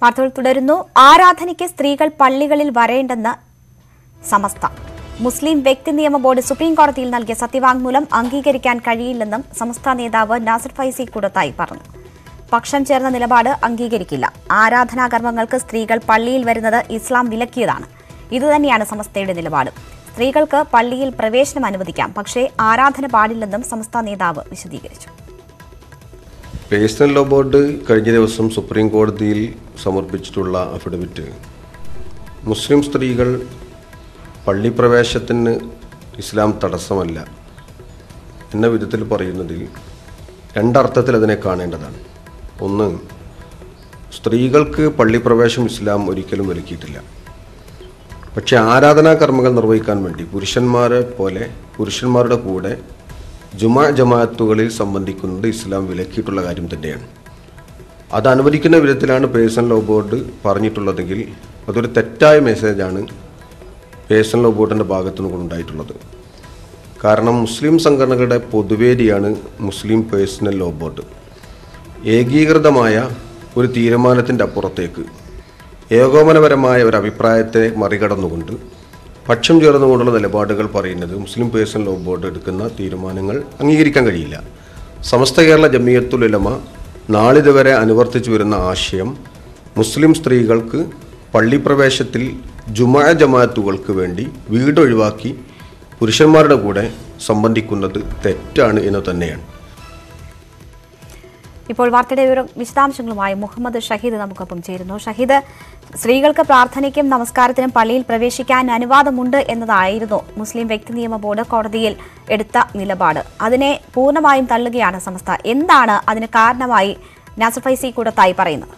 വാർത്തകൾ തുടരുന്നു ആരാധനയ്ക്ക് സ്ത്രീകൾ പള്ളികളിൽ വരേണ്ടെന്ന് സമസ്ത മുസ്ലിം വ്യക്തി നിയമ ബോർഡ് സുപ്രീം കോടതിയിൽ നൽകിയ സത്യവാങ്മൂലം അംഗീകരിക്കാൻ കഴിയില്ലെന്നും സമസ്ത നേതാവ് നാസർ ഫൈസി കൂടത്തായി പറഞ്ഞു പക്ഷം ചേർന്ന നിലപാട് അംഗീകരിക്കില്ല ആരാധനാ കർമ്മങ്ങൾക്ക് സ്ത്രീകൾ പള്ളിയിൽ വരുന്നത് ഇസ്ലാം വിലക്കിയതാണ് ഇതുതന്നെയാണ് സമസ്തയുടെ നിലപാട് സ്ത്രീകൾക്ക് പള്ളിയിൽ പ്രവേശനം അനുവദിക്കാം പക്ഷേ ആരാധന പാടില്ലെന്നും സമസ്ത നേതാവ് വിശദീകരിച്ചു പേഴ്സണൽ ലോ ബോർഡ് കഴിഞ്ഞ ദിവസം സുപ്രീം കോടതിയിൽ സമർപ്പിച്ചിട്ടുള്ള അഫിഡവിറ്റ് മുസ്ലിം സ്ത്രീകൾ പള്ളിപ്രവേശത്തിന് ഇസ്ലാം തടസ്സമല്ല എന്ന വിധത്തിൽ പറയുന്നതിൽ രണ്ടർത്ഥത്തിൽ അതിനെ കാണേണ്ടതാണ് ഒന്ന് സ്ത്രീകൾക്ക് പള്ളിപ്രവേശം ഇസ്ലാം ഒരിക്കലും ഒരുക്കിയിട്ടില്ല പക്ഷേ ആരാധനാ കർമ്മങ്ങൾ നിർവഹിക്കാൻ വേണ്ടി പുരുഷന്മാരെ പോലെ പുരുഷന്മാരുടെ കൂടെ ജുമാ ജമാഅത്തുകളിൽ സംബന്ധിക്കുന്നത് ഇസ്ലാം വിലക്കിയിട്ടുള്ള കാര്യം തന്നെയാണ് അത് അനുവദിക്കുന്ന വിധത്തിലാണ് പേഴ്സണൽ ലോ ബോർഡ് പറഞ്ഞിട്ടുള്ളതെങ്കിൽ അതൊരു തെറ്റായ മെസ്സേജാണ് പേഴ്സണൽ ലോ ബോർഡിൻ്റെ ഭാഗത്തു നിന്ന് ഉണ്ടായിട്ടുള്ളത് കാരണം മുസ്ലിം സംഘടനകളുടെ പൊതുവേദിയാണ് മുസ്ലിം പേഴ്സണൽ ലോ ബോർഡ് ഏകീകൃതമായ ഒരു തീരുമാനത്തിൻ്റെ അപ്പുറത്തേക്ക് ഏകോപനപരമായ ഒരു അഭിപ്രായത്തെ മറികടന്നുകൊണ്ട് പക്ഷം ചേർന്നുകൊണ്ടുള്ള നിലപാടുകൾ പറയുന്നത് മുസ്ലിം പേഴ്സണൽ ലോ ബോർഡ് എടുക്കുന്ന തീരുമാനങ്ങൾ അംഗീകരിക്കാൻ കഴിയില്ല സമസ്ത കേരള ജമിയത്തുൽ ഉലമ നാളിതുവരെ അനുവർത്തിച്ചു വരുന്ന ആശയം മുസ്ലിം സ്ത്രീകൾക്ക് പള്ളിപ്രവേശത്തിൽ ജുമാ ജമാഅത്തുകൾക്ക് വേണ്ടി വീടൊഴിവാക്കി പുരുഷന്മാരുടെ കൂടെ സംബന്ധിക്കുന്നത് തെറ്റാണ് എന്ന് തന്നെയാണ് ഇപ്പോൾ വാർത്തയുടെ വിവരം വിശദാംശങ്ങളുമായി മുഹമ്മദ് ഷഹീദ് നമുക്കൊപ്പം ചേരുന്നു ഷഹീദ് സ്ത്രീകൾക്ക് പ്രാർത്ഥനയ്ക്കും നമസ്കാരത്തിനും പള്ളിയിൽ പ്രവേശിക്കാൻ അനുവാദമുണ്ട് എന്നതായിരുന്നു മുസ്ലിം വ്യക്തി നിയമ ബോർഡ് കോടതിയിൽ എടുത്ത നിലപാട് അതിനെ പൂർണ്ണമായും തള്ളുകയാണ് സംസ്ഥ എന്താണ് അതിന് കാരണമായി നാസർ ഫൈസി കൂടത്തായി പറയുന്നത്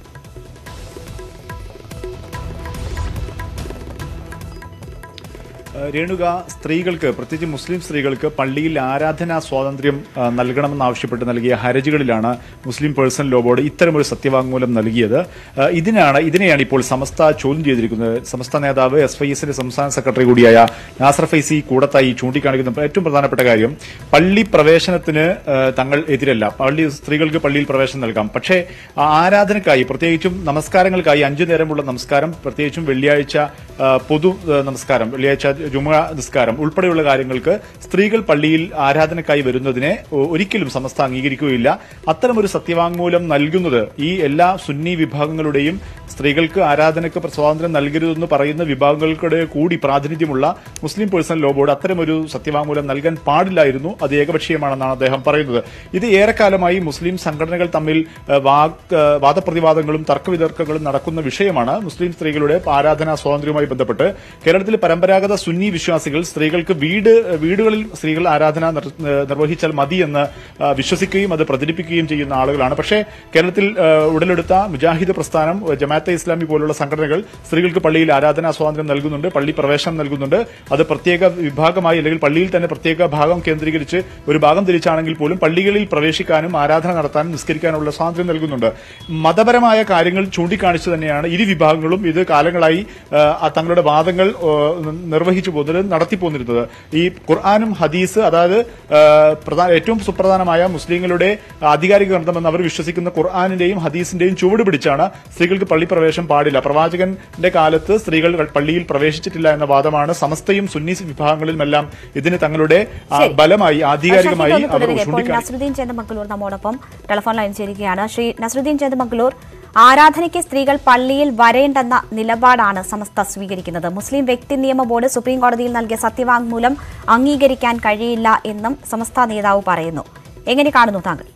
ഏഹ് രേണുക സ്ത്രീകൾക്ക് പ്രത്യേകിച്ച് മുസ്ലിം സ്ത്രീകൾക്ക് പള്ളിയിൽ ആരാധനാ സ്വാതന്ത്ര്യം ഏഹ് നൽകണമെന്നാവശ്യപ്പെട്ട് നൽകിയ ഹർജികളിലാണ് മുസ്ലിം പേഴ്സണൽ ലോ ബോർഡ് ഇത്തരമൊരു സത്യവാങ്മൂലം നൽകിയത് ഏഹ് ഇതിനാണ് ഇതിനെയാണ് ഇപ്പോൾ സമസ്ത ചോദ്യം ചെയ്തിരിക്കുന്നത് സമസ്ത നേതാവ് എസ് വൈ എസിന്റെ സംസ്ഥാന സെക്രട്ടറി കൂടിയായ നാസർ ഫൈസി കൂടത്തായി ചൂണ്ടിക്കാണിക്കുന്ന ഏറ്റവും പ്രധാനപ്പെട്ട കാര്യം പള്ളി പ്രവേശനത്തിന് ഏഹ് തങ്ങൾ എതിരല്ല പള്ളി സ്ത്രീകൾക്ക് പള്ളിയിൽ പ്രവേശനം നൽകാം പക്ഷേ ആ ആരാധനക്കായി പ്രത്യേകിച്ചും നമസ്കാരങ്ങൾക്കായി അഞ്ചു നേരമുള്ള നമസ്കാരം പ്രത്യേകിച്ചും വെള്ളിയാഴ്ച ആ, പൊതു ആ, നമസ്കാരം വെള്ളിയാഴ്ച ജുമ നിസ്കാരം ഉൾപ്പെടെയുള്ള കാര്യങ്ങൾക്ക് സ്ത്രീകൾ പള്ളിയിൽ ആരാധനക്കായി വരുന്നതിനെ ഒ- ഒരിക്കലും സമസ്ത അംഗീകരിക്കുകയില്ല അത്തരമൊരു സത്യവാങ്മൂലം നൽകുന്നത് ഈ എല്ലാ സുന്നി വിഭാഗങ്ങളുടെയും സ്ത്രീകൾക്ക് ആരാധനയ്ക്ക് സ്വാതന്ത്ര്യം നൽകരുതെന്ന് പറയുന്ന വിഭാഗങ്ങളുടെ കൂടി പ്രാതിനിധ്യമുള്ള മുസ്ലിം പേഴ്സണൽ ലോ ബോർഡ് അത്തരമൊരു സത്യവാങ്മൂലം നൽകാൻ പാടില്ലായിരുന്നു അത് ഏകപക്ഷീയമാണെന്നാണ് അദ്ദേഹം പറയുന്നത് ഇത് ഏറെക്കാലമായി മുസ്ലിം സംഘടനകൾ തമ്മിൽ ഏഹ്, വാക് ഏഹ്, വാദപ്രതിവാദങ്ങളും തർക്കവിതർക്കങ്ങളും നടക്കുന്ന വിഷയമാണ് മുസ്ലിം സ്ത്രീകളുടെ ആരാധനാ സ്വാതന്ത്ര്യവുമായി ബന്ധപ്പെട്ട് കേരളത്തിൽ പരമ്പരാഗത സുന്നി വിശ്വാസികൾ സ്ത്രീകൾക്ക് വീട് വീടുകളിൽ സ്ത്രീകൾ ആരാധന നിർ- ഏഹ്, നിർവഹിച്ചാൽ മതി എന്ന് ആ, വിശ്വസിക്കുകയും അത് പ്രചരിപ്പിക്കുകയും ചെയ്യുന്ന ആളുകളാണ് പക്ഷേ കേരളത്തിൽ ഏഹ്, ഉടലെടുത്ത മുജാഹിദ് പ്രസ്ഥാനം ഏഹ്, ജമാഅത്തെ ഇസ്ലാമി പോലുള്ള സംഘടനകൾ സ്ത്രീകൾക്ക് പള്ളിയിൽ ആരാധനാ സ്വാതന്ത്ര്യം നൽകുന്നുണ്ട് പള്ളി പ്രവേശനം നൽകുന്നുണ്ട് അത് പ്രത്യേക വിഭാഗമായി അല്ലെങ്കിൽ പള്ളിയിൽ തന്നെ പ്രത്യേക ഭാഗം കേന്ദ്രീകരിച്ച് ഒരു ഭാഗം തിരിച്ചാണെങ്കിൽ പോലും പള്ളികളിൽ പ്രവേശിക്കാനും ആരാധന നടത്താനും നിസ്കരിക്കാനുള്ള സ്വാതന്ത്ര്യം നൽകുന്നുണ്ട് മതപരമായ കാര്യങ്ങൾ ചൂണ്ടിക്കാണിച്ചു തന്നെയാണ് ഇരു വിഭാഗങ്ങളും ഇത് കാലങ്ങളായി ആ, ആ തങ്ങളുടെ വാദങ്ങൾ ആ, നിർവഹിച്ചു പോകുന്നത് നടത്തി പോന്നിരുന്നത് ഈ ഖുർആാനും ഹദീസ് അതായത് ആ, പ്രധാന ഏറ്റവും സുപ്രധാനമായ മുസ്ലിങ്ങളുടെ ആധികാരിക ഗ്രന്ഥമെന്ന് അവർ വിശ്വസിക്കുന്ന ഖുർആാനിന്റെയും ഹദീസിന്റെയും ചുവട് പിടിച്ചാണ് സ്ത്രീകൾക്ക് പള്ളി പ്രവേശം പാടില്ല പ്രവാചകന്റെ കാലത്ത് സ്ത്രീകൾ പള്ളിയിൽ പ്രവേശിച്ചിട്ടില്ല എന്ന വാദമാണ് സമസ്തയും സുന്നി വിഭാഗങ്ങളിലുമെല്ലാം ഇതിന് തങ്ങളുടെ ആ, ശരി. ബലമായി ആധികാരികമായി ഷഹീദ് ഒന്ന് അവർ തുടരുക. ഇപ്പോൾ ചൂണ്ടിക്കാണി നസ്രുദ്ദീൻ ചന്ദമംഗലൂർ നമ്മോടൊപ്പം ടെലിഫോൺ ലൈൻ ചേരുകയാണ് ശ്രീ നസ്രുദ്ദീൻ ചന്ദമംഗലൂർ ആരാധനയ്ക്ക് സ്ത്രീകൾ പള്ളിയിൽ വരേണ്ടെന്ന നിലപാടാണ് സമസ്ത സ്വീകരിക്കുന്നത് മുസ്ലിം വ്യക്തി നിയമ ബോർഡ് സുപ്രീം കോടതിയിൽ നൽകിയ സത്യവാങ്മൂലം അംഗീകരിക്കാൻ കഴിയില്ല എന്നും സമസ്ത നേതാവ് പറയുന്നു എങ്ങനെ കാണുന്നു താങ്കൾ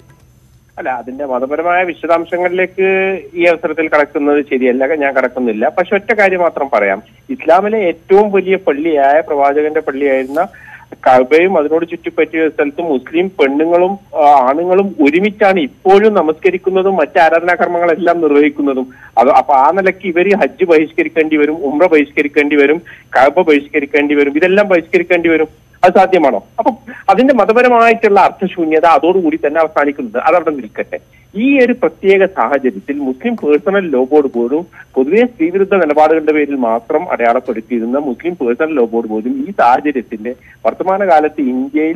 അല്ല അതിന്റെ മതപരമായ വിശദാംശങ്ങളിലേക്ക് ഈ അവസരത്തിൽ കടക്കുന്നത് ശരിയല്ല ഞാൻ കടക്കുന്നില്ല പക്ഷെ ഒറ്റ കാര്യം മാത്രം പറയാം ഇസ്ലാമിലെ ഏറ്റവും വലിയ പള്ളിയായ പ്രവാചകന്റെ പള്ളിയായിരുന്ന കബയും അതിനോട് ചുറ്റിപ്പറ്റിയ സ്ഥലത്ത് മുസ്ലിം പെണ്ണുങ്ങളും ആ, ആണുങ്ങളും ഒരുമിച്ചാണ് ഇപ്പോഴും നമസ്കരിക്കുന്നതും മറ്റ് ആരാധനാ കർമ്മങ്ങളെല്ലാം നിർവഹിക്കുന്നതും അത് അപ്പൊ ആ നിലയ്ക്ക് ഇവര് ഹജ്ജ് ബഹിഷ്കരിക്കേണ്ടി വരും ഉംറ ബഹിഷ്കരിക്കേണ്ടി വരും കബ ബഹിഷ്കരിക്കേണ്ടി വരും ഇതെല്ലാം ബഹിഷ്കരിക്കേണ്ടി വരും അത് സാധ്യമാണോ അപ്പൊ അതിന്റെ മതപരമായിട്ടുള്ള അർത്ഥശൂന്യത അതോടുകൂടി തന്നെ അവസാനിക്കുന്നത് അതവിടെ നിൽക്കട്ടെ ഈ ഒരു പ്രത്യേക സാഹചര്യത്തിൽ മുസ്ലിം പേഴ്സണൽ ലോ ബോർഡ് പോലും പൊതുവെ സ്ത്രീവിരുദ്ധ നിലപാടുകളുടെ പേരിൽ മാത്രം അടയാളപ്പെടുത്തിയിരുന്ന മുസ്ലിം പേഴ്സണൽ ലോ ബോർഡ് പോലും ഈ സാഹചര്യത്തിന്റെ വർത്തമാനകാലത്ത് ഇന്ത്യയിൽ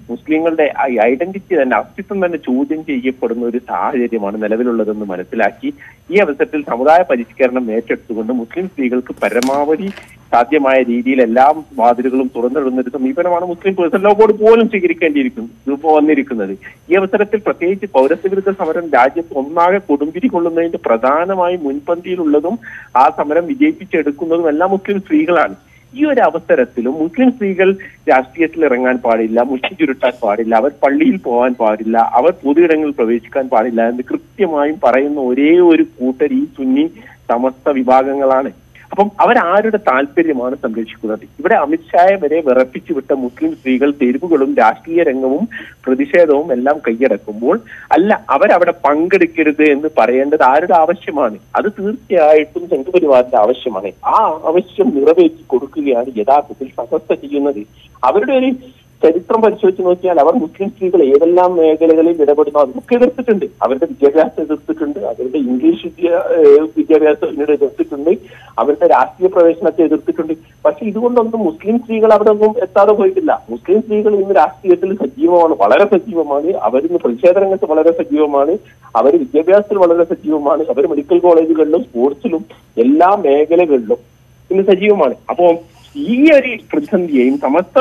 മുസ്ലിങ്ങളുടെ ഈ ഐഡന്റിറ്റി തന്നെ അസ്തിത്വം തന്നെ ചോദ്യം ചെയ്യപ്പെടുന്ന ഒരു സാഹചര്യമാണ് നിലവിലുള്ളതെന്ന് മനസ്സിലാക്കി ഈ അവസരത്തിൽ സമുദായ പരിഷ്കരണം ഏറ്റെടുത്തുകൊണ്ട് മുസ്ലിം സ്ത്രീകൾക്ക് പരമാവധി സാധ്യമായ രീതിയിൽ എല്ലാ വാതിലുകളും തുറന്നിടുന്ന ഒരു സമീപനമാണ് മുസ്ലിം പേഴ്സണൽ ലോ ബോർഡ് പോലും സ്വീകരിക്കേണ്ടിയിരിക്കുന്നത് ഇതിപ്പോ വന്നിരിക്കുന്നത് ഈ അവസരത്തിൽ പ്രത്യേകിച്ച് പൗരത്വ വിരുദ്ധ സമരം രാജ്യത്ത് ഒന്നാകെ കൊടുമ്പിരി കൊള്ളുന്നതിന്റെ പ്രധാനമായി മുൻപന്തിയിലുള്ളതും ആ സമരം വിജയിപ്പിച്ചെടുക്കുന്നതും എല്ലാം മുസ്ലിം സ്ത്രീകളാണ് ഈ ഒരു അവസരത്തിലും മുസ്ലിം സ്ത്രീകൾ രാഷ്ട്രീയത്തിൽ ഇറങ്ങാൻ പാടില്ല മുഷ്ടി ചുരുട്ടാൻ പാടില്ല അവർ പള്ളിയിൽ പോകാൻ പാടില്ല അവർ പൊതുയിടങ്ങളിൽ പ്രവേശിക്കാൻ പാടില്ല എന്ന് കൃത്യമായും പറയുന്ന ഒരേ ഒരു കൂട്ടർ ഈ സുന്നി സമസ്ത വിഭാഗങ്ങളാണ് അപ്പം അവരാരുടെ താല്പര്യമാണ് സംരക്ഷിക്കുന്നത് ഇവിടെ അമിത്ഷായെ വരെ വിറപ്പിച്ചു വിട്ട മുസ്ലിം സ്ത്രീകൾ തെരുവുകളും രാഷ്ട്രീയ രംഗവും പ്രതിഷേധവും എല്ലാം കൈയടക്കുമ്പോൾ അല്ല അവരവിടെ പങ്കെടുക്കരുത് എന്ന് പറയേണ്ടത് ആരുടെ ആവശ്യമാണ് അത് തീർച്ചയായിട്ടും സംഘപരിവാറിന്റെ ആവശ്യമാണ് ആ ആവശ്യം നിറവേറ്റി കൊടുക്കുകയാണ് യഥാർത്ഥത്തിൽ സമസ്ത ചെയ്യുന്നത് അവരുടെ ഒരു ചരിത്രം പരിശോധിച്ച് നോക്കിയാൽ അവർ മുസ്ലിം സ്ത്രീകൾ ഏതെല്ലാം മേഖലകളിൽ ഇടപെടുന്നു അതൊക്കെ എതിർത്തിട്ടുണ്ട് അവരുടെ വിദ്യാഭ്യാസം എതിർത്തിട്ടുണ്ട് അവരുടെ ഇംഗ്ലീഷ് വിദ്യ ഏഹ് വിദ്യാഭ്യാസം പിന്നീട് എതിർത്തിട്ടുണ്ട് അവരുടെ രാഷ്ട്രീയ പ്രവേശനത്തെ എതിർത്തിട്ടുണ്ട് പക്ഷെ ഇതുകൊണ്ടൊന്നും മുസ്ലിം സ്ത്രീകൾ അവിടെ ഒന്നും എത്താതെ പോയിട്ടില്ല മുസ്ലിം സ്ത്രീകൾ ഇന്ന് രാഷ്ട്രീയത്തിൽ സജീവമാണ് വളരെ സജീവമാണ് അവർ ഇന്ന് പ്രതിഷേധ രംഗത്ത് വളരെ സജീവമാണ് അവർ വിദ്യാഭ്യാസത്തിൽ വളരെ സജീവമാണ് അവർ മെഡിക്കൽ കോളേജുകളിലും സ്പോർട്സിലും എല്ലാ മേഖലകളിലും ഇന്ന് സജീവമാണ് അപ്പോ ഈ ഒരു പ്രതിസന്ധിയെയും സമസ്ത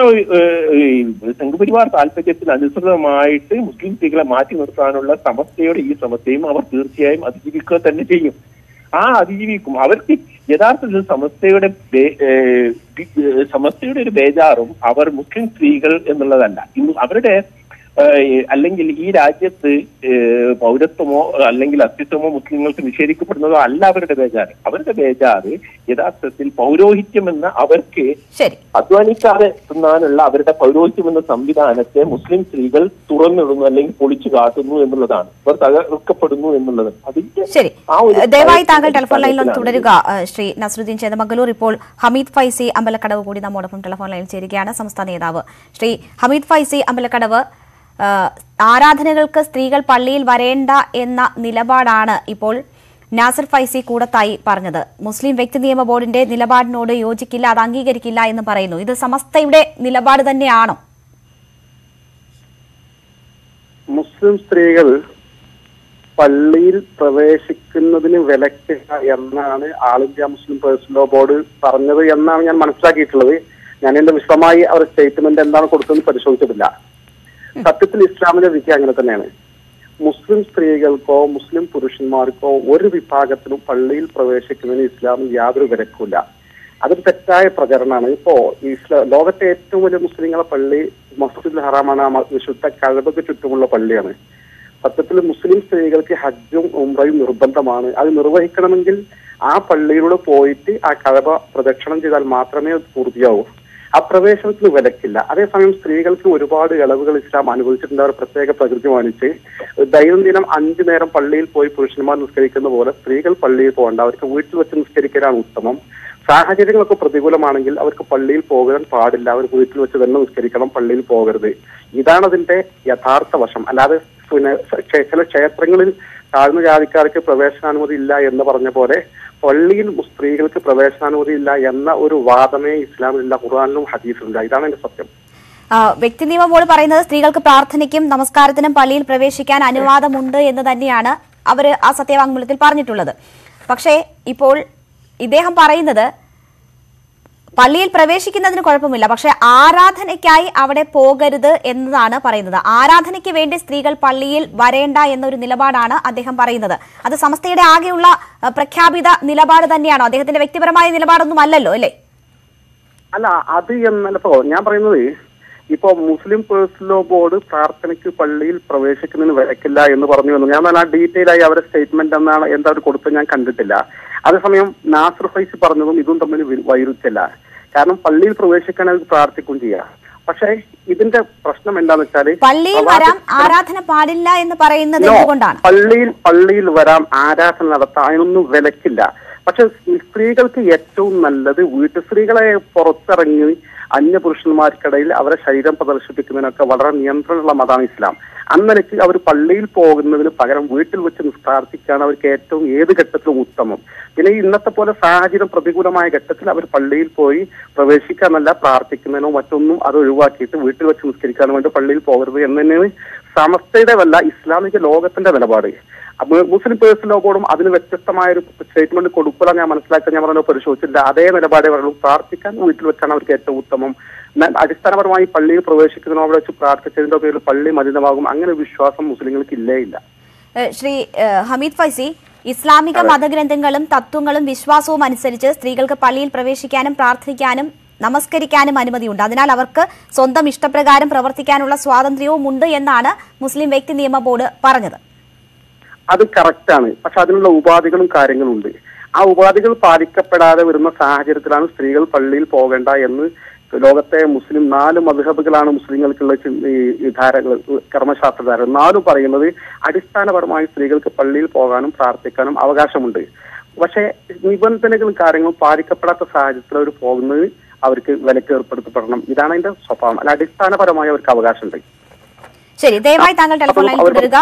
ഏഹ്, സംഘപരിവാർ താല്പര്യത്തിന് അനുസൃതമായിട്ട് മുസ്ലിം സ്ത്രീകളെ മാറ്റി നിർത്താനുള്ള സമസ്തയുടെ ഈ ശ്രമത്തെയും അവർ തീർച്ചയായും അതിജീവിക്കുക തന്നെ ചെയ്യും ആ അതിജീവിക്കും അവർക്ക് യഥാർത്ഥത്തിൽ സമസ്തയുടെ ബേ- ഏഹ്, ബി- ഏഹ്, സമസ്തയുടെ ഒരു ബേജാറും അവർ മുസ്ലിം സ്ത്രീകൾ എന്നുള്ളതല്ല ഇന്ന് അവരുടെ ഏഹ്, അല്ലെങ്കിൽ ഈ രാജ്യത്ത് ഏഹ്, പൗരത്വമോ അല്ലെങ്കിൽ അസ്തിത്വമോ മുസ്ലിങ്ങൾക്ക് നിഷേധിക്കപ്പെടുന്നതോ അല്ല അവരുടെ ബേജാറ് അവരുടെ ബേജാറ് യഥാർത്ഥത്തിൽ പൗരോഹിത്യം എന്ന അവർക്ക് ശരി അധ്വാനിക്കാതെ തിന്നാനുള്ള അവരുടെ പൗരോഹിത്യം എന്ന സംവിധാനത്തെ മുസ്ലിം സ്ത്രീകൾ തുറന്നിടുന്നു അല്ലെങ്കിൽ പൊളിച്ചു കാട്ടുന്നു എന്നുള്ളതാണ് അവർ തകർക്കപ്പെടുന്നു എന്നുള്ളത് അതിന്റെ ശരി ആ ഒരു ദയവായി താങ്കൾ ടെലിഫോൺ ലൈനിൽ ഒന്ന് അടിസ്ഥാനത്തിലാണ് തുടരുക ഏഹ് ശ്രീ നസറുദ്ദീൻ ചേതമംഗലൂർ ഇപ്പോൾ ഹമീദ് ഫൈസി അമ്പലക്കടവ് കൂടി നമ്മോടൊപ്പം ടെലിഫോൺ ലൈനിൽ ചേരുകയാണ് സംസ്ഥാന നേതാവ് ശ്രീ ഹമീദ് ഫൈസി അമ്പലക്കടവ് ഏഹ് ആരാധനകൾക്ക് സ്ത്രീകൾ പള്ളിയിൽ വരേണ്ട എന്ന നിലപാടാണ് ഇപ്പോൾ നാസർ ഫൈസി കൂടത്തായി പറഞ്ഞത് മുസ്ലിം വ്യക്തി നിയമ ബോർഡിന്റെ നിലപാടിനോട് യോജിക്കില്ല അത് അംഗീകരിക്കില്ല എന്ന് പറയുന്നു ഇത് സമസ്തയുടെ നിലപാട് തന്നെയാണോ മുസ്ലിം സ്ത്രീകൾ പള്ളിയിൽ പ്രവേശിക്കുന്നതിന് വിലക്കില്ല എന്നാണ് All India Muslim Person Law Board പറഞ്ഞത് എന്നാണ് ഞാൻ മനസ്സിലാക്കിയിട്ടുള്ളത് ഞാൻ എന്റെ വിശദമായി അവർ സ്റ്റേറ്റ്മെന്റ് എന്താണ് കൊടുത്തതെന്ന് പരിശോധിച്ചിട്ടില്ല സത്യത്തിൽ ഇസ്ലാമിന്റെ വിധി അങ്ങനെ തന്നെയാണ് മുസ്ലിം സ്ത്രീകൾക്കോ മുസ്ലിം പുരുഷന്മാർക്കോ ഒരു വിഭാഗത്തിലും പള്ളിയിൽ പ്രവേശിക്കുന്നതിന് ഇസ്ലാമിൽ യാതൊരു വിലക്കുമില്ല അതൊരു തെറ്റായ പ്രചരണമാണ് ഇപ്പോ ഇസ്ലാം ലോകത്തെ ഏറ്റവും വലിയ മുസ്ലിങ്ങളെ പള്ളി മസ്ജിദ് ഹറാമാണ് ആ മ- വിശുദ്ധ കഴബക്ക് ചുറ്റുമുള്ള പള്ളിയാണ് സത്യത്തിൽ മുസ്ലിം സ്ത്രീകൾക്ക് ഹജ്ജും ഉംറയും നിർബന്ധമാണ് അത് നിർവഹിക്കണമെങ്കിൽ ആ പള്ളിയിലൂടെ പോയിട്ട് ആ കഴബ പ്രദക്ഷിണം ചെയ്താൽ മാത്രമേ അത് പൂർത്തിയാവൂ ആ പ്രവേശനത്തിന് വിലക്കില്ല അതേസമയം സ്ത്രീകൾക്ക് ഒരുപാട് ഇളവുകൾ ഇസ്ലാം അനുവദിച്ചിട്ടുണ്ട് അവർ പ്രത്യേക പ്രകൃതി മാനിച്ച് ദൈനംദിനം അഞ്ചു നേരം പള്ളിയിൽ പോയി പുരുഷന്മാർ നിസ്കരിക്കുന്ന പോലെ സ്ത്രീകൾ പള്ളിയിൽ പോകണ്ട അവർക്ക് വീട്ടിൽ വെച്ച് നിസ്കരിക്കലാണ് ഉത്തമം സാഹചര്യങ്ങളൊക്കെ പ്രതികൂലമാണെങ്കിൽ അവർക്ക് പള്ളിയിൽ പോകാൻ പാടില്ല അവർ വീട്ടിൽ വെച്ച് തന്നെ നിസ്കരിക്കണം പള്ളിയിൽ പോകരുത് ഇതാണ് അതിന്റെ യഥാർത്ഥ വശം അല്ലാതെ പിന്നെ ക്ഷേ- ചില ക്ഷേത്രങ്ങളിൽ താഴ്ന്ന ജാതിക്കാർക്ക് പ്രവേശനാനുമതി ഇല്ല എന്ന് പറഞ്ഞ പോലെ പള്ളിയിൽ സ്ത്രീകൾക്ക് പ്രവേശനാനുമതി ഇല്ല എന്ന ഒരു വാദമേ ഇസ്ലാമിലില്ല ഖുർആാനിലും ഹദീസിലില്ല ഇതാണ് എന്റെ സത്യം ആ, വ്യക്തി നിയമ ബോർഡ് പറയുന്നത് സ്ത്രീകൾക്ക് പ്രാർത്ഥനയ്ക്കും നമസ്കാരത്തിനും പള്ളിയിൽ പ്രവേശിക്കാൻ അനുവാദമുണ്ട് എന്ന് തന്നെയാണ് അവർ ആ സത്യവാങ്മൂലത്തിൽ പറഞ്ഞിട്ടുള്ളത് പക്ഷേ ഇപ്പോൾ ഇദ്ദേഹം പറയുന്നത് പള്ളിയിൽ പ്രവേശിക്കുന്നതിന് കുഴപ്പമില്ല പക്ഷെ ആരാധനയ്ക്കായി അവിടെ പോകരുത് എന്നതാണ് പറയുന്നത് ആരാധനയ്ക്ക് വേണ്ടി സ്ത്രീകൾ പള്ളിയിൽ വരേണ്ട എന്നൊരു നിലപാടാണ് അദ്ദേഹം പറയുന്നത് അത് സമസ്തയുടെ ആകെയുള്ള ആ, പ്രഖ്യാപിത നിലപാട് തന്നെയാണോ അദ്ദേഹത്തിന്റെ വ്യക്തിപരമായ നിലപാടൊന്നും അല്ലല്ലോ അല്ലേ അല്ല അത് എന്നല്ലപ്പോ ഞാൻ പറയുന്നത് ഇപ്പോ മുസ്ലിം പേഴ്സൺ ലോ ബോർഡ് പ്രാർത്ഥനയ്ക്ക് പള്ളിയിൽ പ്രവേശിക്കുന്നതിന് വിലക്കില്ല എന്ന് പറഞ്ഞു വന്നു ഞാൻ നല്ല ഡീറ്റെയിൽ ആയി അവരുടെ സ്റ്റേറ്റ്മെന്റ് എന്നാണ് എന്താ അവർ കൊടുത്തത് ഞാൻ കണ്ടിട്ടില്ല അതേസമയം നാസർ ഫൈസി പറഞ്ഞതും ഇതും തമ്മിൽ വി- വൈരുദ്ധ്യല്ല കാരണം പള്ളിയിൽ പ്രവേശിക്കാൻ അവർക്ക് പ്രാർത്ഥിക്കുകയും ചെയ്യാം പക്ഷേ ഇതിന്റെ പ്രശ്നം എന്താന്ന് വെച്ചാല് പള്ളിയിൽ വരാം ആരാധന പാടില്ല എന്ന് പറയുന്നത് No, എന്തുകൊണ്ടാണ് പള്ളിയിൽ പള്ളിയിൽ വരാം ആരാധന നടത്താം അതിനൊന്നും വിലക്കില്ല പക്ഷെ സ്ത്രീകൾക്ക് ഏറ്റവും നല്ലത് വീട്ടു സ്ത്രീകളെ പുറത്തിറങ്ങി അന്യപുരുഷന്മാർക്കിടയിൽ അവരെ ശരീരം പ്രദർശിപ്പിക്കുന്നതിനൊക്കെ വളരെ നിയന്ത്രണമുള്ള മതമാണ് ഇസ്ലാം അന്നലേക്ക് അവർ പള്ളിയിൽ പോകുന്നതിന് പകരം വീട്ടിൽ വെച്ച് നിസ്കാർത്തിക്കാണ് അവർക്ക് ഏറ്റവും ഏത് ഘട്ടത്തിലും ഉത്തമം പിന്നെ ഈ ഇന്നത്തെ പോലെ സാഹചര്യം പ്രതികൂലമായ ഘട്ടത്തിൽ അവർ പള്ളിയിൽ പോയി പ്രവേശിക്കാനല്ല പ്രാർത്ഥിക്കുന്നതിനോ മറ്റൊന്നും അത് ഒഴിവാക്കിയിട്ട് വീട്ടിൽ വെച്ച് നിസ്കരിക്കാൻ വേണ്ടി പള്ളിയിൽ പോകരുത് എന്ന് തന്നെയാണ് സമസ്തയുടെ വല്ല ഇസ്ലാമിക ലോകത്തിന്റെ നിലപാട് അപ്പൊ മുസ്ലിം പേഴ്സൺ ലോകോടും അതിന് വ്യത്യസ്തമായ ഒരു സ്റ്റേറ്റ്മെന്റ് കൊടുക്കുക ഞാൻ മനസ്സിലാക്കാൻ ഞാൻ പറഞ്ഞ പരിശോധിച്ചില്ല അതേ നിലപാടേ പറയുള്ളൂ പ്രാർത്ഥിക്കാൻ വീട്ടിൽ വെച്ചാണ് അവർക്ക് ഏറ്റവും ഉത്തമം ന- അടിസ്ഥാനപരമായി പള്ളിയിൽ പ്രവേശിക്കുന്നതിനോ അവിടെ വെച്ച് പ്രാർത്ഥിച്ചതിന്റെ പേരിൽ പള്ളി മലിനമാകും അങ്ങനെ ഒരു വിശ്വാസം മുസ്ലിങ്ങൾക്ക് ഇല്ലേ ഇല്ല ഏഹ് ശ്രീ ഏഹ് ഹമീദ് ഫൈസി ഇസ്ലാമിക മതഗ്രന്ഥങ്ങളും തത്വങ്ങളും വിശ്വാസവും അനുസരിച്ച് സ്ത്രീകൾക്ക് പള്ളിയിൽ പ്രവേശിക്കാനും പ്രാർത്ഥിക്കാനും നമസ്കരിക്കാനും അനുമതിയുണ്ട് അതിനാൽ അവർക്ക് സ്വന്തം ഇഷ്ടപ്രകാരം പ്രവർത്തിക്കാനുള്ള സ്വാതന്ത്ര്യവും ഉണ്ട് എന്നാണ് മുസ്ലിം വ്യക്തി നിയമ ബോർഡ് പറഞ്ഞത് അത് കറക്റ്റാണ് പക്ഷെ അതിനുള്ള ഉപാധികളും കാര്യങ്ങളും ഉണ്ട് ആ ഉപാധികൾ പാലിക്കപ്പെടാതെ വരുന്ന സാഹചര്യത്തിലാണ് സ്ത്രീകൾ പള്ളിയിൽ പോകേണ്ട എന്ന് ലോകത്തെ മുസ്ലിം നാല് മധുഹബുകളാണ് മുസ്ലിങ്ങൾക്കുള്ള ചി- ഈ ഈ ധാരകൾ കർമ്മശാസ്ത്ര ധാര നാലും പറയുന്നത് അടിസ്ഥാനപരമായി സ്ത്രീകൾക്ക് പള്ളിയിൽ പോകാനും പ്രാർത്ഥിക്കാനും അവകാശമുണ്ട് പക്ഷേ നിബന്ധനകളും കാര്യങ്ങളും പാലിക്കപ്പെടാത്ത സാഹചര്യത്തിൽ അവർ പോകുന്നത് അവർക്ക് വിലക്ക് ഏർപ്പെടുത്തപ്പെടണം ഇതാണ് അതിന്റെ സ്വഭാവം അല്ല അടിസ്ഥാനപരമായി അവർക്ക് അവകാശമുണ്ട് ശരി ദയവായി താങ്കൾ ടെലിഫോൺ ലൈനിൽ അവർ- തുടരുക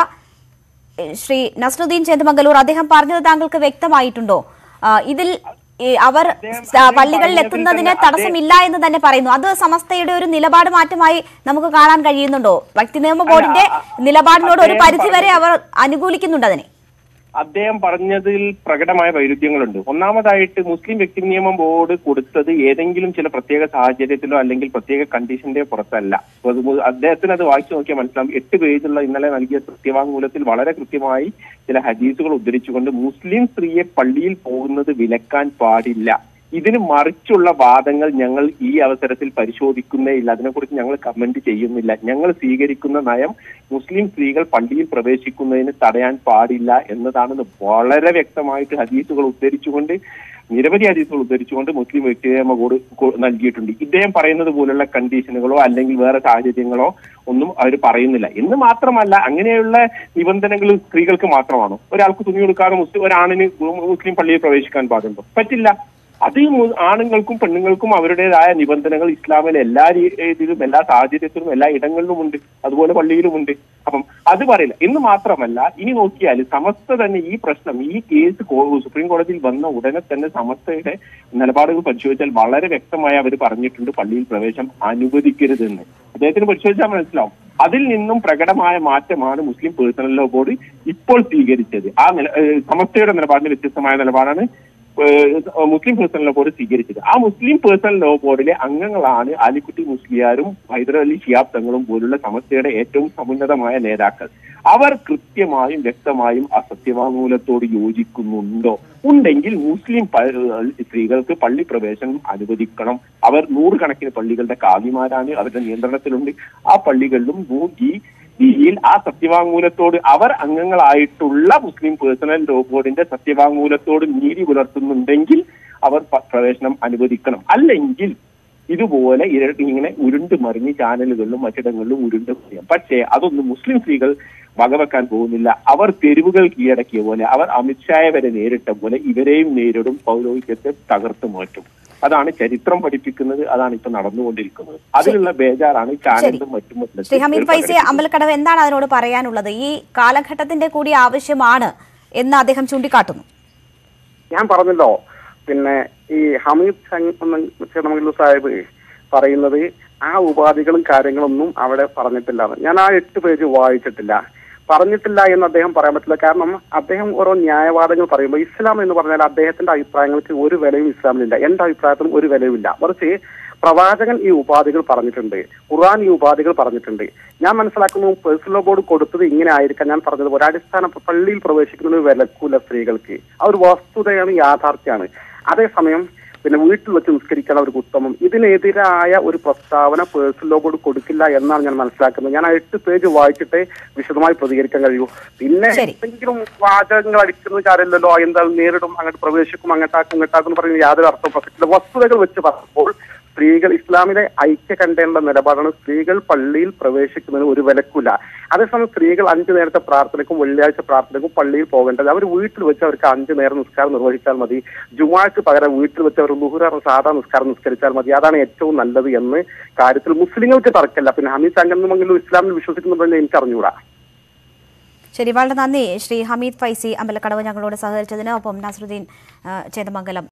ഏഹ് ശ്രീ നസ്രുദ്ദീൻ ചേന്ദമംഗലൂർ അദ്ദേഹം പറഞ്ഞത് താങ്കൾക്ക് വ്യക്തമായിട്ടുണ്ടോ ആ, ഇതിൽ ഈ അവർ സ- പള്ളികളിൽ എത്തുന്നതിന് തടസ്സമില്ല എന്ന് തന്നെ പറയുന്നു അത് സമസ്തയുടെ ഒരു നിലപാട് മാറ്റമായി നമുക്ക് കാണാൻ കഴിയുന്നുണ്ടോ വ്യക്തി നിയമ ബോർഡിന്റെ നിലപാടിനോട് ഒരു അദ്ദേഹം പരിധി വരെ അവർ അനുകൂലിക്കുന്നുണ്ട് അതിനെ അദ്ദേഹം പറഞ്ഞതിൽ പ്രകടമായ വൈരുദ്ധ്യങ്ങളുണ്ട് ഒന്നാമതായിട്ട് മുസ്ലിം വ്യക്തി നിയമം ബോർഡ് കൊടുത്തത് ഏതെങ്കിലും ചില പ്രത്യേക സാഹചര്യത്തിലോ അല്ലെങ്കിൽ പ്രത്യേക കണ്ടീഷന്റെ പുറത്തല്ല അപ്പൊ അത് മു- അദ്ദേഹത്തിന് അത് വായിച്ചു നോക്കിയാൽ മനസ്സിലാവും എട്ട് പേജുള്ള ഇന്നലെ നൽകിയ സത്യവാങ്മൂലത്തിൽ വളരെ കൃത്യമായി ചില ഹദീസുകൾ ഉദ്ധരിച്ചുകൊണ്ട് മുസ്ലിം സ്ത്രീയെ പള്ളിയിൽ പോകുന്നത് വിലക്കാൻ പാടില്ല ഇതിന് മറിച്ചുള്ള വാദങ്ങൾ ഞങ്ങൾ ഈ അവസരത്തിൽ പരിശോധിക്കുന്നേ ഇല്ല അതിനെക്കുറിച്ച് ഞങ്ങൾ കമന്റ് ചെയ്യുന്നില്ല ഞങ്ങൾ സ്വീകരിക്കുന്ന നയം മുസ്ലിം സ്ത്രീകൾ പള്ളിയിൽ പ്രവേശിക്കുന്നതിന് തടയാൻ പാടില്ല എന്നതാണെന്ന് വളരെ വ്യക്തമായിട്ട് ഹദീസുകൾ ഉദ്ധരിച്ചുകൊണ്ട് നിരവധി ഹദീസുകൾ ഉദ്ധരിച്ചുകൊണ്ട് മുസ്ലിം വ്യക്തിനിയമ ബോർഡ് കൊ- നൽകിയിട്ടുണ്ട് ഇദ്ദേഹം പറയുന്നത് പോലുള്ള കണ്ടീഷനുകളോ അല്ലെങ്കിൽ വേറെ സാഹചര്യങ്ങളോ ഒന്നും അവർ പറയുന്നില്ല എന്ന് മാത്രമല്ല അങ്ങനെയുള്ള നിബന്ധനകൾ സ്ത്രീകൾക്ക് മാത്രമാണോ ഒരാൾക്ക് തുണി കൊടുക്കാതെ മുസ്ലിം ഒരാണിന് മുസ്ലിം പള്ളിയിൽ പ്രവേശിക്കാൻ പാടുണ്ടോ പറ്റില്ല അത് ഈ മു- ആണുങ്ങൾക്കും പെണ്ണുങ്ങൾക്കും അവരുടേതായ നിബന്ധനകൾ ഇസ്ലാമിലെ എല്ലാ രീ- ഇതിലും എല്ലാ സാഹചര്യത്തിലും എല്ലാ ഇടങ്ങളിലും ഉണ്ട് അതുപോലെ പള്ളിയിലുമുണ്ട് അപ്പം അത് പറയില്ല എന്ന് മാത്രമല്ല ഇനി നോക്കിയാൽ സമസ്ത തന്നെ ഈ പ്രശ്നം ഈ കേസ് കോ- സുപ്രീം കോടതിയിൽ വന്ന ഉടനെ തന്നെ സമസ്തയുടെ നിലപാടുകൾ പരിശോധിച്ചാൽ വളരെ വ്യക്തമായി അവർ പറഞ്ഞിട്ടുണ്ട് പള്ളിയിൽ പ്രവേശം അനുവദിക്കരുതെന്ന് അദ്ദേഹത്തിന് പരിശോധിച്ചാൽ മനസ്സിലാവും അതിൽ നിന്നും പ്രകടമായ മാറ്റമാണ് മുസ്ലിം പേഴ്സണൽ ലോ ബോർഡ് ഇപ്പോൾ സ്വീകരിച്ചത് ആ നില ഏഹ് സമസ്തയുടെ നിലപാടിന് വ്യത്യസ്തമായ നിലപാടാണ് ഏഹ് മുസ്ലിം പേഴ്സണൽ ലോ ബോർഡ് സ്വീകരിച്ചത് ആ മുസ്ലിം പേഴ്സണൽ ലോ ബോർഡിലെ അംഗങ്ങളാണ് ആലിക്കുട്ടി മുസ്ലിയാരും ഹൈദരലി ഷിയാബ് തങ്ങളും പോലുള്ള സമസ്തയുടെ ഏറ്റവും സമുന്നതമായ നേതാക്കൾ അവർ കൃത്യമായും വ്യക്തമായും ആ സത്യവാങ്മൂലത്തോട് യോജിക്കുന്നുണ്ടോ ഉണ്ടെങ്കിൽ മുസ്ലിം പ- സ്ത്രീകൾക്ക് പള്ളി പ്രവേശനം അനുവദിക്കണം അവർ നൂറുകണക്കിന് പള്ളികളുടെ കാവിമാരാണ് അവരുടെ നിയന്ത്രണത്തിലുണ്ട് ആ പള്ളികളിലും നൂ- ഈ രീതിയിൽ ആ സത്യവാങ്മൂലത്തോട് അവർ അംഗങ്ങളായിട്ടുള്ള മുസ്ലിം പേഴ്സണൽ ലോ ബോർഡിന്റെ സത്യവാങ്മൂലത്തോട് നീതി പുലർത്തുന്നുണ്ടെങ്കിൽ അവർ പ- പ്രവേശനം അനുവദിക്കണം അല്ലെങ്കിൽ ഇതുപോലെ ഇര- ഇങ്ങനെ ഉരുണ്ട് മറിഞ്ഞ് ചാനലുകളിലും മറ്റിടങ്ങളിലും ഉരുണ്ട് മറിയാം പക്ഷേ അതൊന്നും മുസ്ലിം സ്ത്രീകൾ വകവെക്കാൻ പോകുന്നില്ല അവർ തെരുവുകൾ കീഴടക്കിയ പോലെ അവർ അമിത്ഷായെ വരെ നേരിട്ട പോലെ ഇവരെയും നേരിടും പൗരോഹിത്യത്തെ തകർത്തു മാറ്റും അതാണ് ചരിത്രം പഠിപ്പിക്കുന്നത് അതാണ് ഇപ്പൊ നടന്നുകൊണ്ടിരിക്കുന്നത് അതിലുള്ള ബേജാറാണ് ചാനലിലും മറ്റും മറ്റും ശ്രീ ഹമീദ് ഫൈസി അമ്പലക്കടവ് എന്താണ് അതിനോട് പറയാനുള്ളത് ഈ കാലഘട്ടത്തിന്റെ കൂടി ആവശ്യമാണ് എന്ന് അദ്ദേഹം ചൂണ്ടിക്കാട്ടുന്നു ഞാൻ പറഞ്ഞല്ലോ പിന്നെ ഈ ഹമീദ് ചെന്നമംഗലൂർ സാഹിബ് പറയുന്നത് ആ ഉപാധികളും കാര്യങ്ങളൊന്നും അവിടെ പറഞ്ഞിട്ടില്ല ഞാൻ ആ എട്ട് പേജ് വായിച്ചിട്ടില്ല പറഞ്ഞിട്ടില്ല എന്ന് അദ്ദേഹം പറയാൻ പറ്റില്ല കാരണം അദ്ദേഹം ഓരോ ന്യായവാദങ്ങൾ പറയുമ്പോൾ ഇസ്ലാം എന്ന് പറഞ്ഞാൽ അദ്ദേഹത്തിന്റെ അഭിപ്രായങ്ങൾക്ക് ഒരു വിലയും ഇസ്ലാമിലില്ല എന്റെ അഭിപ്രായത്തിലും ഒരു വിലയുമില്ല മറിച്ച് പ്രവാചകൻ ഈ ഉപാധികൾ പറഞ്ഞിട്ടുണ്ട് ഖുർആൻ ഈ ഉപാധികൾ പറഞ്ഞിട്ടുണ്ട് ഞാൻ മനസ്സിലാക്കുന്നു പേഴ്സണൽ ബോർഡ് കൊടുത്തത് ഇങ്ങനെ ആയിരിക്കാം ഞാൻ പറഞ്ഞതുപോലെ അടിസ്ഥാന പള്ളിയിൽ പ്രവേശിക്കുന്നത് വിലക്കൂല സ്ത്രീകൾക്ക് ആ ഒരു വസ്തുതയാണ് യാഥാർത്ഥ്യമാണ് അതേസമയം പിന്നെ വീട്ടിൽ വെച്ച് നിസ്കരിക്കാൻ അവർക്ക് ഉത്തമം ഇതിനെതിരായ ഒരു പ്രസ്താവന പേഴ്സണൽ ലോ ബോർഡ് കൊടുക്കില്ല എന്നാണ് ഞാൻ മനസ്സിലാക്കുന്നത് ഞാൻ ആ എട്ട് പേജ് വായിച്ചിട്ടേ വിശദമായി പ്രതികരിക്കാൻ കഴിയൂ പിന്നെ ശരി. എന്തെങ്കിലും വാചകങ്ങൾ അടിക്കുന്നത് കാര്യമില്ലല്ലോ എന്തായാലും നേരിടും അങ്ങോട്ട് പ്രവേശിക്കും അങ്ങോട്ടാക്കും ഇങ്ങോട്ടാക്കും എന്ന് പറയുന്നത് യാതൊരു അർത്ഥം പ്രസക്തിയില്ല വസ്തുതകൾ വെച്ച് പറയുമ്പോൾ സ്ത്രീകൾ ഇസ്ലാമിലെ ഐക്യ കണ്ടേണ്ട നിലപാടാണ് സ്ത്രീകൾ പള്ളിയിൽ പ്രവേശിക്കുന്നതിന് ഒരു വിലക്കില്ല അതേസമയം സ്ത്രീകൾ അഞ്ചു നേരത്തെ പ്രാർത്ഥനയ്ക്കും വെള്ളിയാഴ്ച പ്രാർത്ഥനയ്ക്കും പള്ളിയിൽ പോകേണ്ടത് അവർ വീട്ടിൽ വെച്ച് അവർക്ക് അഞ്ചു നേരം നിസ്കാരം നിർവഹിച്ചാൽ മതി ജുമാക്ക് പകരം വീട്ടിൽ വെച്ച് അവർ ലുഹുറ സാധാ നിസ്കാരം നിസ്കരിച്ചാൽ മതി അതാണ് ഏറ്റവും നല്ലത് എന്ന് കാര്യത്തിൽ മുസ്ലിങ്ങൾക്ക് തർക്കമില്ല പിന്നെ ഹമീദ് സംഗമംഗലൂർ ഇസ്ലാമിൽ വിശ്വസിക്കുന്നുണ്ടെന്ന് എനിക്ക് അറിഞ്ഞുകൂടാ ശരി വളരെ നന്ദി ശ്രീ ഹമീദ് ഫൈസി അമ്പലക്കടവ് ഞങ്ങളോട് സഹകരിച്ചതിന് ഒപ്പം നസറുദ്ദീൻ ആ, ചേതമംഗലം